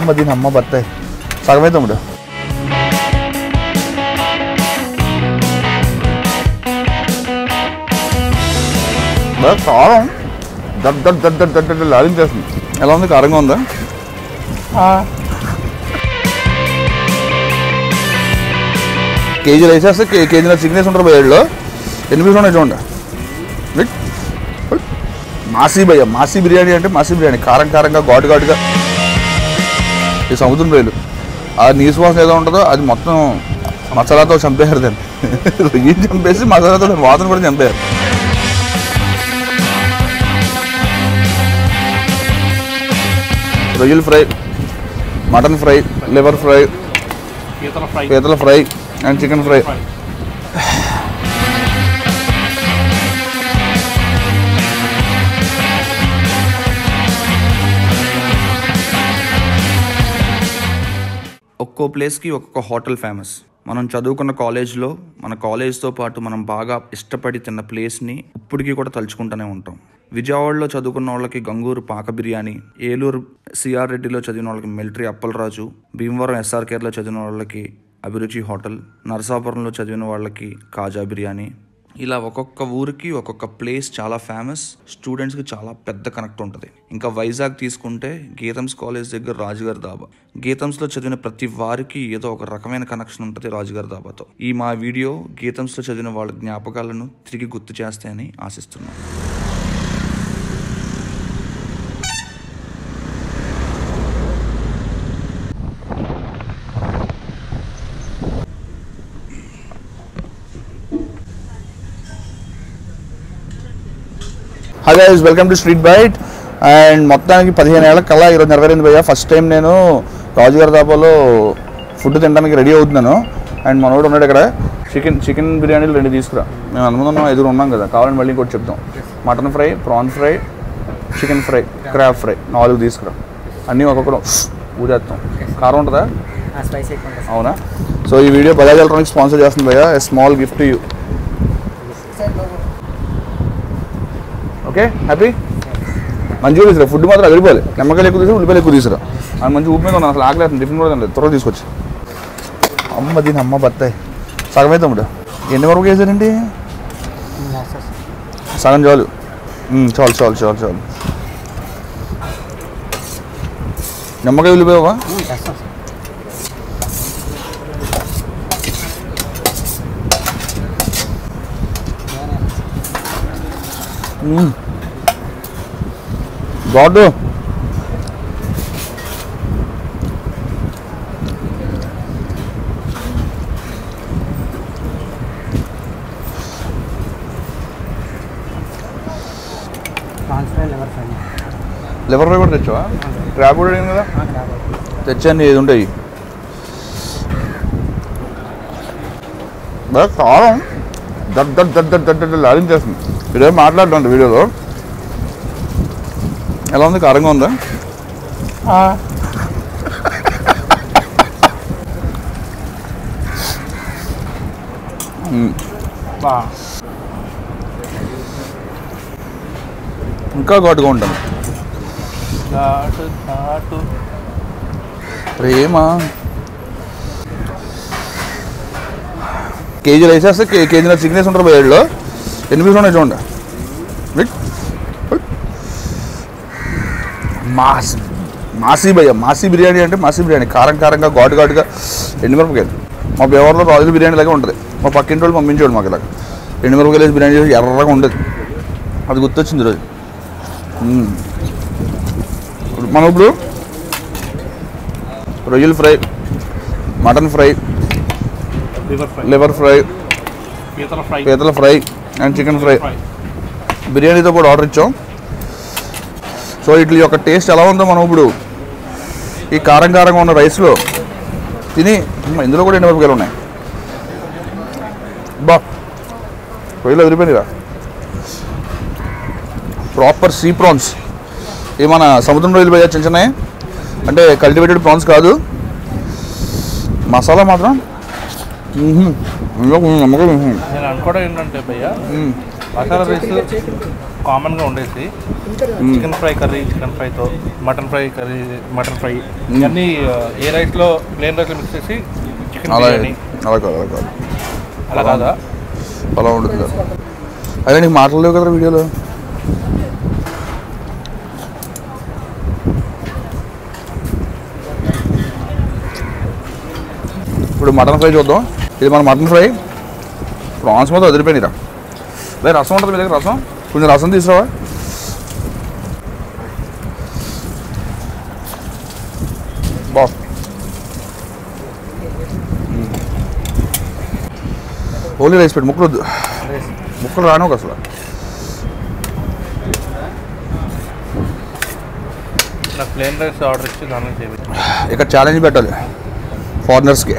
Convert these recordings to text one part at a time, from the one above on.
అమ్మ దీని అమ్మ బత్తాయి సగమే తమ్ముడు బాగా కారం దడ్ దడ్ దడ్ దడ్ దడ్ దడ్ లాడించేస్తుంది ఎలా ఉంది కారంగా ఉందా కేజీలు వేసేస్తే కే- కేజీల చికెన్ వేసి ఉంటారు బయటలో ఎన్ని పీసులు ఉన్నాయి చూడండి రైట్? రైట్. మాసీ భయ్య మాసీ బిర్యానీ అంటే మాసీ బిర్యానీ కారం కారంగా ఘాటు ఘాటుగా ఈ సముద్రం రొయ్యలు ఆ నీసు వాసన ఏదో ఉంటుందో అది మొత్తం మసాలాతో చంపేశారు దాన్ని రొయ్యలు చంపేసి మసాలాతో దాని వాసన కూడా చంపేశారు రొయ్యలు fry mutton fry liver fry పీతల ఫ్రై పీతల fry and chicken fry fry ఒక్కో ప్లేస్కి ఒక్కొక్క హోటల్ ఫేమస్ మనం చదువుకున్న కాలేజ్లో మన కాలేజ్తో పాటు మనం బాగా ఇష్టపడి తిన్న ప్లేస్ని ఇప్పటికీ కూడా తలుచుకుంటూనే ఉంటాం విజయవాడలో చదువుకున్న వాళ్ళకి గంగూరు పాక బిర్యానీ ఏలూరు సిఆర్ రెడ్డిలో చదివిన వాళ్ళకి మిలిటరీ అప్పలరాజు భీమవరం ఎస్ఆర్కేర్లో చదివిన వాళ్ళకి అభిరుచి హోటల్ నరసాపురంలో చదివిన వాళ్ళకి కాజా బిర్యానీ ఇలా ఒక్కొక్క ఊరికి ఒక్కొక్క ప్లేస్ చాలా ఫేమస్ స్టూడెంట్స్కి చాలా పెద్ద కనెక్ట్ ఉంటుంది ఇంకా వైజాగ్ తీసుకుంటే గీతమ్స్ కాలేజ్ దగ్గర రాజుగారి దాబా గీతమ్స్లో చదివిన ప్రతి వారికి ఏదో ఒక రకమైన కనెక్షన్ ఉంటుంది రాజుగారి దాబాతో ఈ మా వీడియో గీతమ్స్లో చదివిన వాళ్ళ జ్ఞాపకాలను తిరిగి గుర్తు చేస్తాయని ఆశిస్తున్నాను hi guys welcome to street bite and మొత్తానికి పదిహేను ఏళ్ళ కల్లా ఈరోజు నెరవేరింది భయ్య ఫస్ట్ టైం నేను రాజుగారి దాబాలో ఫుడ్ తినడానికి రెడీ అవుతున్నాను అండ్ మనోడు ఉన్నాడు ఇక్కడ చికెన్ చికెన్ బిర్యానీలు రెండు తీసుకురా మేము అంతమంది ఉన్నాం ఎదురు ఉన్నాం కదా కావాలని మళ్ళీ ఇంకోటి చెప్తాం mutton fry prawn fry chicken fry crab fry నాలుగు తీసుకురా అన్నీ ఒక్కొక్కరు ఊదేస్తాం కారం ఉంటుందా స్పైసీ ఎక్కువ ఉంటుంది అవునా సో ఈ వీడియో బజాజ్ ఎలక్ట్రానిక్స్ స్పాన్సర్ చేస్తుంది భయ్య small gift you okay happy మంచిగా తీసుకురా ఫుడ్ మాత్రం అదిరిపోవాలి నిమ్మకాయలు ఎక్కువ తీసుకురా ఉల్లిపాయలు ఎక్కువ తీసుకురా అది మంచి ఉప్పు మీద ఉన్నాను అసలు ఆకలేదు టిఫిన్ కూడా తినలేదు త్వరగా తీసుకొచ్చి అమ్మ దీని అమ్మ బత్తాయి సగమే తమ్ముడు ఎన్ని వరకు వేసారండి సగం చాలు ఉమ్, చాలు చాలు చాలు చాలు నిమ్మకాయ ఉల్లిపోయావా చేస్తాం సార్ గాడ్ prawns fry liver fry liver fry కూడా తెచ్చావా క్రాబ్ కూడా అడిగింది కదా తెచ్చాను ఏది ఉంటాయి బాగా కారం దడ్ దడ్ దడ్ దడ్ దడ్ దడ్ లాడించేస్తుంది ఇదే మాట్లాడుతుంది వీడియోలో ఎలా ఉంది కారంగా ఉందా మ్మ్. ఇంకా ఘాటుగా ఉంటాను ఘాటు ఘాటు ప్రేమ కేజీలు వేసేస్తే కే- కేజీల చికెన్ వేసి ఉంటారు బయటలో ఎన్ని పీసులు ఉన్నాయి చూడండి రైట్? రైట్. మాస్ మాసీ భయ్య మాసీ బిర్యానీ అంటే మాసీ బిర్యానీ కారం కారంగా ఘాటు ఘాటుగా ఎండుమిరపకాయలు మా బేవర్లో రాజుల బిర్యానీ లాగే ఉంటుంది మా పక్కింటి వాళ్ళు పంపించేవాడు మాకు ఇలాగ ఎండుమిరపకాయలు వేసి బిర్యానీ చేసి ఎర్రగా ఉండేది అది గుర్తొచ్చింది ఈరోజు మ్మ్. మనం ఇప్పుడు రొయ్యలు fry mutton fry liver fry liver fry పీతల ఫ్రై పీతల fry and chicken fry fry బిర్యానీతో కూడా ఆర్డర్ ఇచ్చాం సో వీటి యొక్క టేస్ట్ ఎలా ఉందో మనం ఇప్పుడు ఈ కారం కారంగా ఉన్న రైస్లో తిని అమ్మ, ఇందులో కూడా ఎండుమిరపకాయలు ఉన్నాయి బా రొయ్యలు వదిలిపోయినాయిరా ప్రాపర్ సీ ప్రాన్స్ ఇవి మన సముద్రం రొయ్యలు పోయా చిన్న చిన్నవి అంటే కల్టివేటెడ్ ప్రాన్స్ కాదు మసాలా మాత్రం మ్మ్హ్మ్. ఇందులో కొంచెం నమ్మకం మ్మ్హ్మ్. నేను అనుకోవడం ఏంటంటే భయ్య మ్మ్. మసాలా రైస్ కామన్గా ఉండేసి చికెన్ ఫ్రై కర్రీ చికెన్ ఫ్రైతో mutton fry curry mutton fry ఇవన్నీ ఆ, ఏ రైస్లో ప్లేన్ రైస్లో మిక్స్ చేసి చికెన్ అలా బిర్యానీ అలా కాదు అలా కాదు అలా కాదా అలా ఉండదు కదా అదే నీకు మాటలు లేవు కదా వీడియోలో ఇప్పుడు మటన్ ఫ్రై చూద్దాం ఇది మన మటన్ ఫ్రై ప్రాన్స్ మొత్తం వదిలిపోయినాయిరా అదే రసం ఉంటుంది మీ దగ్గర రసం కొంచెం రసం తీసుకురావా బా ఓన్లీ రైస్ పెట్టి ముక్కలు వద్దు ముక్కలు రాను అసలు నాకు ప్లేన్ రైస్ ఆర్డర్ ఇచ్చి దాని నుంచి చేయించు. ఇక్కడ ఛాలెంజ్ పెట్టాలి ఫారినర్స్కి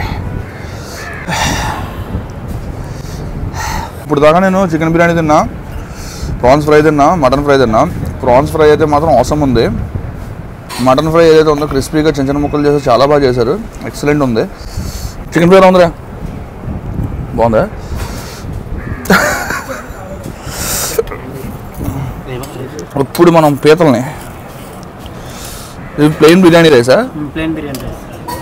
ఇప్పుడు దాకా నేను చికెన్ బిర్యానీ తిన్నా ప్రాన్స్ ఫ్రై తిన్నా మటన్ ఫ్రై తిన్నా ప్రాన్స్ ఫ్రై అయితే మాత్రం అవసరం ఉంది మటన్ ఫ్రై ఏదైతే ఉందో క్రిస్పీగా చిన్న చిన్న ముక్కలు చేసి చాలా బాగా చేశారు ఎక్సలెంట్ ఉంది చికెన్ ఫ్రై ఎలా ఉందిరా బాగుందా ఇప్పుడు మనం పీతల్ని ఇది ప్లెయిన్ బిర్యానీ రైసా plain biryani rice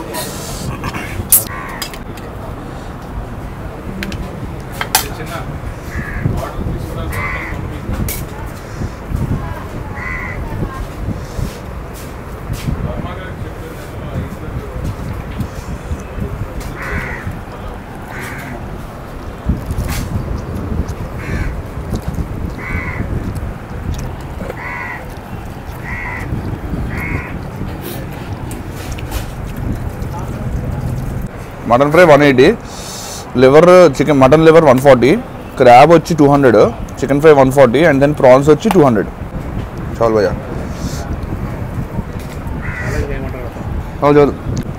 mutton fry one eighty liver chicken mutton liver one forty crab వచ్చి two hundred chicken fry one forty and then prawns వచ్చి టూ హండ్రెడ్ చాలు భయ్యా చాలు చాలు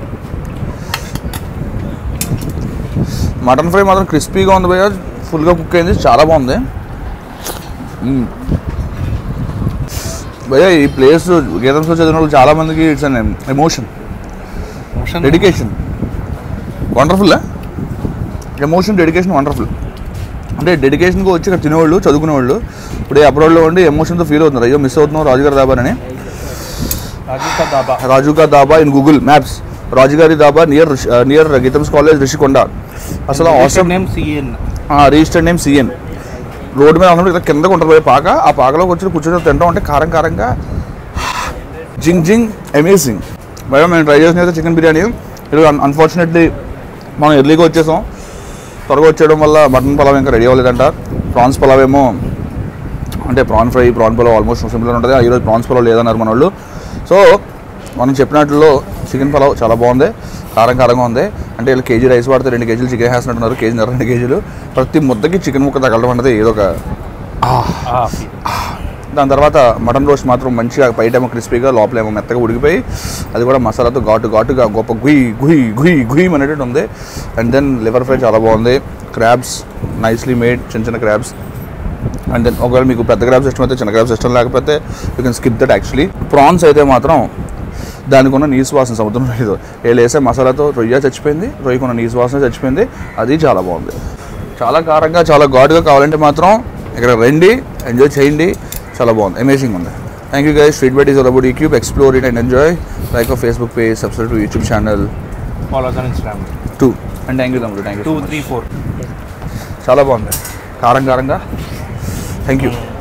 మటన్ ఫ్రై మాత్రం క్రిస్పీగా ఉంది భయ్యా ఫుల్గా కుక్ అయింది చాలా బాగుంది మ్మ్. భయ్యా ఈ ప్లేస్ గీతంలో చదివిన వాళ్ళు చాలా మందికి it's an emotion Motion dedication wonderful emotion dedication wonderful అంటే డెడికేషన్గా వచ్చి ఇక్కడ తినేవాళ్ళు చదువుకునేవాళ్ళు ఇప్పుడు అబ్రాడ్లో ఉండి ఎమోషన్తో ఫీల్ అవుతున్నారు అయ్యో మిస్ అవుతున్నాం రాజుగారి దాబా అని రాజస్థాన్ దాబా రాజుగారి దాబా ఇన్ గూగుల్ మ్యాప్స్ రాజుగారి dhaba near near Gitam's college Rishikonda అసలు అవసరం name CN registered name CN road మీద ఉన్నప్పుడు ఇక్కడ కిందకు ఉంటుంది పోయే పాక ఆ పాకలోకి వచ్చి కూర్చొని తింటాం అంటే కారం కారంగా జింగ్ జింగ్ అమేజింగ్ భయం మేము ట్రై చేసిన అయితే చికెన్ బిర్యానీ ఈరోజు అన్ఫార్చునేట్లీ మనం ఎర్లీగా వచ్చేసాం త్వరగా వచ్చేయడం వల్ల మటన్ పలావ్ ఇంకా రెడీ అవ్వలేదంట ప్రాన్స్ పలావ్ ఏమో అంటే prawn fry prawn pulao almost సింపుల్గా ఉంటుంది ఈరోజు ప్రాన్స్ పలావ్ లేదన్నారు మన వాళ్ళు సో మనం చెప్పినట్లో చికెన్ పలావ్ చాలా బాగుంది కారం కారంగా ఉంది అంటే వీళ్ళు కేజీ రైస్ వాడితే రెండు కేజీలు చికెన్ వేస్తున్నట్టున్నారు కేజీ రెండు కేజీలు ప్రతి ముద్దకి చికెన్ ముక్క తగలడం అనేది ఏదో ఒక దాని తర్వాత మటన్ రోస్ట్ మాత్రం మంచిగా బయటేమో క్రిస్పీగా లోపలేమో మెత్తగా ఉడికిపోయి అది కూడా మసాలాతో ఘాటు ఘాటుగా గొప్ప గుయ్ గుయ్ గుయ్ గుయ్ అనేటట్టు ఉంది అండ్ దెన్ లివర్ ఫ్రై చాలా బాగుంది క్రాబ్స్ నైస్లీ మేడ్ చిన్న చిన్న క్రాబ్స్ అండ్ దెన్ ఒకవేళ మీకు పెద్ద క్రాబ్స్ ఇష్టం అయితే చిన్న క్రాబ్స్ ఇష్టం లేకపోతే you can skip that actually prawns అయితే మాత్రం దానికి ఉన్న నీసు వాసన సముద్రం లేదు వీళ్ళు వేసే మసాలాతో రొయ్య చచ్చిపోయింది రొయ్యకున్న నీసు వాసన చచ్చిపోయింది అది చాలా బాగుంది చాలా కారంగా చాలా ఘాటుగా కావాలంటే మాత్రం ఇక్కడ రండి ఎంజాయ్ చేయండి చాలా బాగుంది అమేజింగ్ ఉంది thank you guys street bite is all about YouTube explore it and enjoy like ah Facebook page subscribe to YouTube channel follow on Instagram too and thank you తమ్ముడు thank two you three four చాలా బాగుంది కారం కారంగా thank you